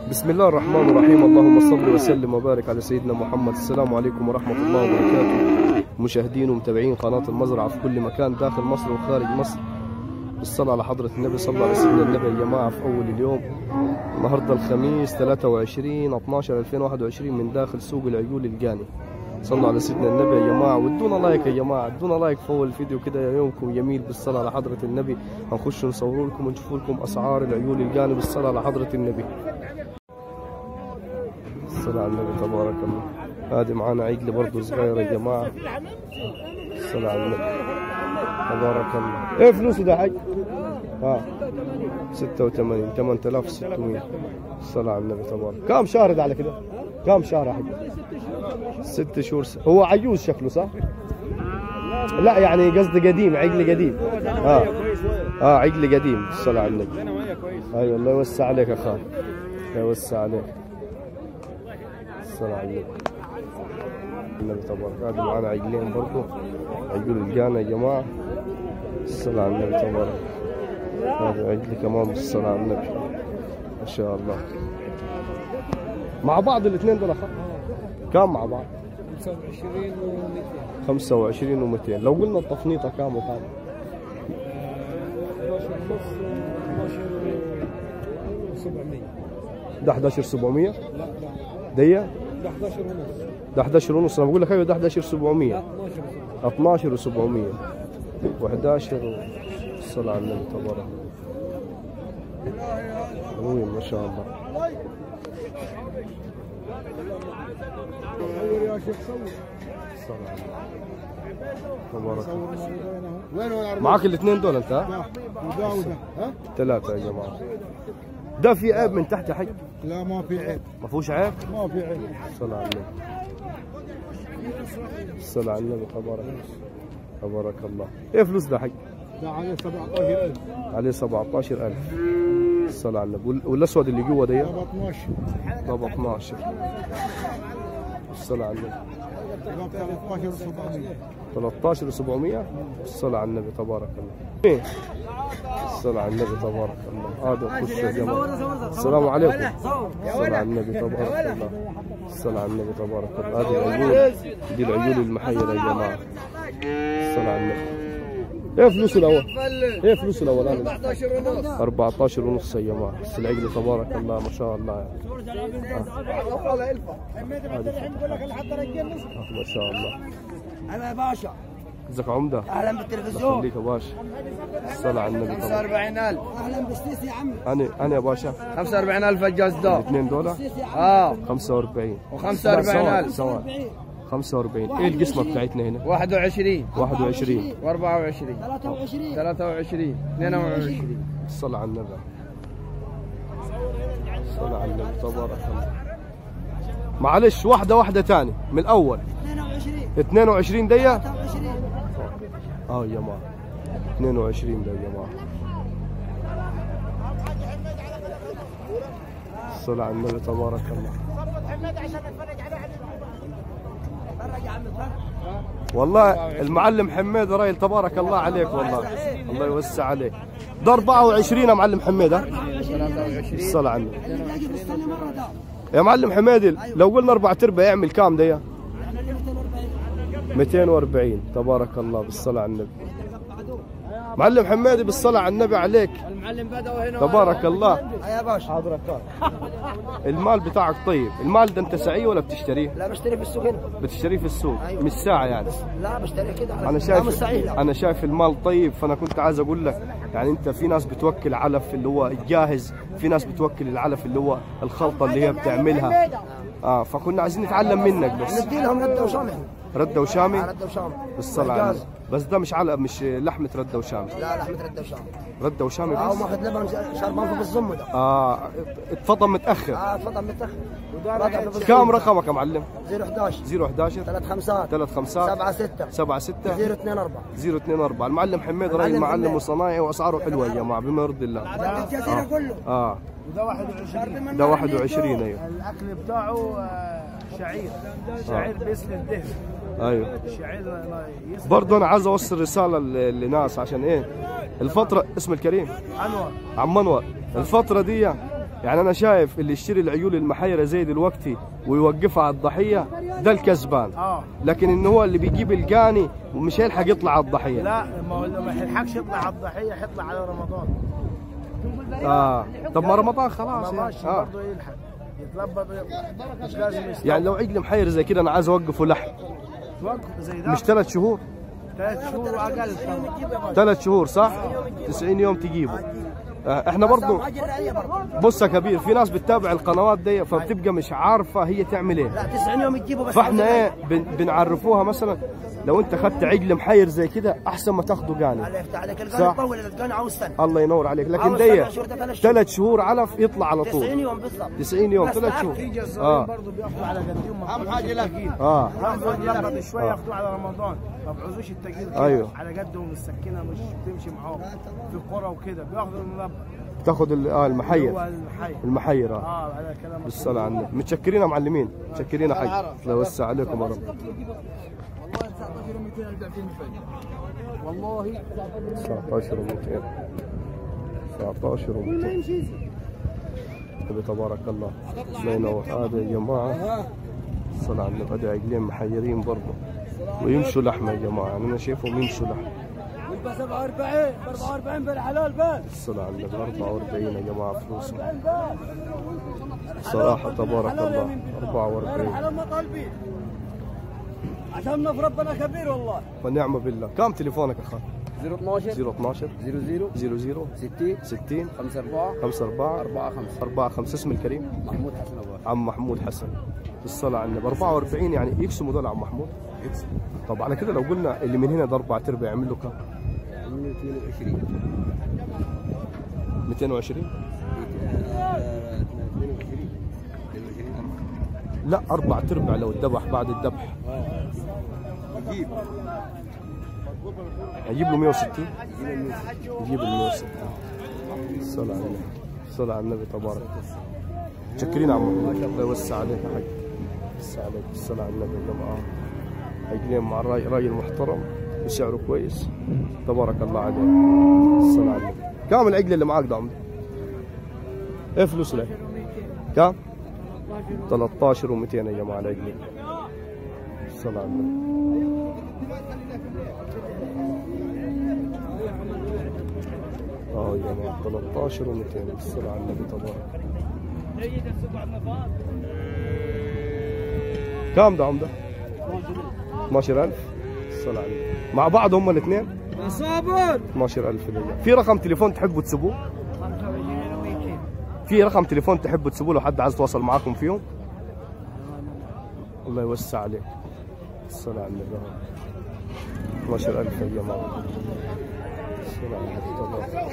بسم الله الرحمن الرحيم اللهم صل وسلم وبارك على سيدنا محمد السلام عليكم ورحمة الله وبركاته مشاهدين ومتابعين قناة المزرعة في كل مكان داخل مصر وخارج مصر بالصلاة على حضرة النبي صلى الله عليه وسلم النبي يا جماعة في أول اليوم النهاردة الخميس 23 12 2021 من داخل سوق العيول الجاني صلوا على سيدنا النبي يا جماعة وادونا لايك يا جماعة ادونا لايك في أول الفيديو كده يومكم جميل بالصلاة على حضرة النبي هنخش نصور لكم ونشوف لكم أسعار العيول الجاني بالصلاة على حضرة النبي الصلاة على النبي تبارك الله هذه معانا عجل برضه صغير يا جماعة الصلاة على النبي تبارك الله ايه فلوسه ده حاج؟ اه 86 8600 الصلاة على النبي تبارك كم شهر ده على كده؟ كم شهر يا حاج؟ ست شهور س... هو عجوز شكله صح؟ لا يعني قصدي قديم عجل قديم اه اه عجل قديم الصلاة على النبي ايوه الله يوسع عليك يا خال الله يوسع عليك الصلاة على النبي النبي تبارك هذه معانا عجلين برضو عجول الجانا يا جماعة الصلاة على النبي تبارك هذا عجل كمان بالصلاة على النبي ما شاء الله مع بعض الاثنين دول أخ كم مع بعض 25 و200 25 و200 لو قلنا التفنيطة كام وكام 11 ونص 12 و700 ده 11 700 لا لا دي ده 11 ونص ده 11 ونص انا بقول لك ايوه ده 11 لا 700 12 12 ونص و700 و11 الصلاة على النبي تبارك الله ما شاء الله صور يا شيخ صور الصلاة على النبي تبارك صور الله. الموضوعين اهو وين هو يا معاك الاثنين دول انت ها؟ ده وده وده ها؟ ثلاثة يا جماعة ده في عيب من تحت يا حي لا ما في عيب ما فيهوش عيب ما في عيب الصلاة على النبي الصلاة على النبي تبارك تبارك الله ايه فلوس ده حي ده عليه 17000 عليه 17000 الصلاة على النبي وال- والاسود اللي جوا ده ده ب 12 طب 12 الصلاة على النبي ده ب 13 و700 13 و700 الصلاة على النبي تبارك الله إيه؟ الصلاة على النبي تبارك الله هذا خش يا جماعة السلام عليكم الصلاة على النبي تبارك الله الصلاة على النبي تبارك الله هذه العيول دي العيول المحيرة يا جماعة الصلاة على النبي ايه فلوس الاول؟ ايه فلوس الاول انا 14 ونص 14 ونص يا جماعة بس العجل تبارك الله ما شاء الله ما شاء الله انا يا باشا ازيك يا عمدة اهلا بالتلفزيون خليك يا باشا الصلاة على النبي تبارك 45000 اهلا بالسيسي يا عمي انا انا يا باشا 45000 الجاز ده الاثنين دول اه 45 و45,000. ثواني ثواني 45 ايه القسمة بتاعتنا هنا 21 21 و24 23 23 22 الصلاة على النبي الصلاة على النبي تبارك الله معلش واحدة واحدة تاني من الأول 22 22 دقيقة 23 اه يا جماعة 22 ده يا جماعة الصلاة على النبي تبارك الله والله المعلم حميد رايل تبارك الله عليك والله الله يوسع عليك ده 24 يا معلم حميد ها الصلاة على النبي باقي بالسنه مره ده يا معلم حميد لو قلنا اربع ارباع يعمل كام ده يا 240 تبارك الله بالصلاة على النبي معلم حميدي بالصلاة على النبي عليك المعلم بدأوا هنا تبارك الله يا باشا حاضرك المال بتاعك طيب المال ده انت سعيه ولا بتشتريه لا بشتري في السوق هنا بتشتريه في السوق مش ساعة يعني لا بشتري كده على انا لا مش شايف صحيح لا انا شايف المال طيب فانا كنت عايز اقول لك يعني انت في ناس بتوكل علف اللي هو الجاهز في ناس بتوكل العلف اللي هو الخلطة اللي هي بتعملها اه فكنا عايزين نتعلم منك بس ندي لهم رده وشامي ردة وشامي رده وشامي بالصلاة على الجاز. النبي. بس ده مش علق مش لحمة ردة وشامي لا لحمه رده وشامي ردة وشامي او بس ماخذ لبن شربان في الزم ده اه اتفضل متأخر اه تفضل متاخر كم رقمك يا معلم 011 011 3 خمسات 3 5 7 6 7 6 024 024 المعلم حميد راجل المعلم معلم حميد. وصنايعي واسعاره حلوه يا جماعه بما يرضي الله بدي الجزيره كله اه وده 21 ده 21 ايوه الاكل بتاعه آه، شعير شعير بيسند الدهن ايوه شعير يسند برضه انا عايز اوصل رساله ل- لناس عشان ايه الفتره اسم الكريم انور عم انور الفتره دي يعني انا شايف اللي يشتري العيول المحيره زي دلوقتي ويوقفها على الضحيه ده الكسبان اه لكن ان هو اللي بيجيب الجاني ومش هيلحق يطلع على الضحيه لا ما هو لو ما يلحقش يطلع على الضحيه هيطلع على رمضان اه طب ما رمضان خلاص ما يعني. ماشي آه. برضه يلحق يتلبط ويطلع. مش لازم يستوعب يعني لو عجل محير زي كده انا عايز اوقفه لحم توقف زي ده مش ثلاث شهور ثلاث شهور واقل كمان. ثلاث شهور صح 90 يوم تجيبه آه، احنا برضو حاجه الرعيه برضه بص يا كبير في ناس بتتابع القنوات دي فبتبقى مش عارفه هي تعمل ايه لا 90 يوم تجيبه بس فاحنا ايه بن- بنعرفوها مثلا لو انت خدت عجل محير زي كده احسن ما تاخده جاني الله يفتح عليك صح. القناه يطول اذا كان عاوز سنه الله ينور عليك لكن عاوز دي ثلاث شهور ده ثلاث شهور. ثلاث شهور علف يطلع على 90 طول يوم بالضبط 90 يوم بس ثلاث تعب. شهور في جزارين اه برضه بياخدوا على قديم اهم حاجه لك اه ياخدوا يلبط شويه ياخدوه على رمضان ما بعوزوش التجديد كده أيوه. على قدهم السكينه مش بتمشي معاهم في القرى وكده بياخدوا الملبط تاخذ ال- اه المحير هو المحي المحير اه اه على كلام بالصلاة على النبي متشكرين يا معلمين متشكرين يا حاج الله يوسع عليكم يا رب والله 19 و200 19 و200 نبي تبارك الله الله ينور هذا يا جماعة الصلاة على النبي هذا عقلين محيرين برضه ويمشوا لحمة يا جماعة يعني أنا شايفهم يمشوا لحمة ب 47 ب 44 بالحلال بس الصلاة على النبي 44 يا جماعة فلوسهم صراحة تبارك الله 44 ما طالبين عشان نف ربنا كبير والله ونعم بالله كم تليفونك أخا 012 012 00 00 60 60 54 54 4 5 4 5 اسم الكريم محمود حسن ابو عم محمود حسن بالصلاة على النبي 44 يعني يقسموا دول عم محمود يقسموا طب على كده لو قلنا اللي من هنا ده اربع ارباع يعمل له كم 22 220 لا اربع ارباع لو اتذبح بعد الذبح يجيب اجيب له 160 يجيب له 160 الصلاة على النبي الصلاة على النبي تبارك متشكرين يا عم محمود الله يوسع عليك يا حاج يوسع عليك الصلاة على النبي يا جماعة عقلين مع الراي راجل محترم وسعره كويس تبارك الله عليه الصلاة على النبي كم العقل اللي معاك ده عمري؟ ايه فلوس له؟ كم؟ 13 و200 يا جماعة العقل الصلاة على النبي اه يا جماعة 13 و200 بالصلاة على النبي تبارك كم ده عمده؟ 12000 الصلاة على النبي مع بعض هم الاثنين صابر 12000 لله في رقم تليفون تحبوا تسيبوه؟ في رقم تليفون تحبوا تسيبوه لو حد عايز يتواصل معاكم فيهم؟ الله يوسع عليك الصلاة على النبي 12000 يا جماعة الصلاة على النبي تبارك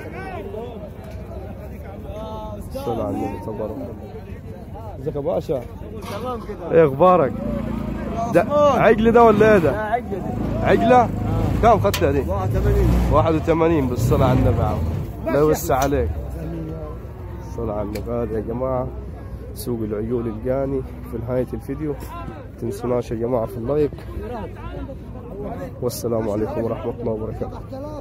الصلاة على النبي تبارك الله ازيك يا باشا؟ تمام كده ايه اخبارك؟ ده عجل ده ولا ايه ده؟ عجل عجلة؟ كم خدتها دي؟ 81 81 بالصلاة على النبي عم لا يوسع عليك الصلاة على النبي هذا يا جماعة سوق العيول الجاني في نهاية الفيديو تنسوناش يا جماعة في اللايك والسلام عليكم ورحمة الله وبركاته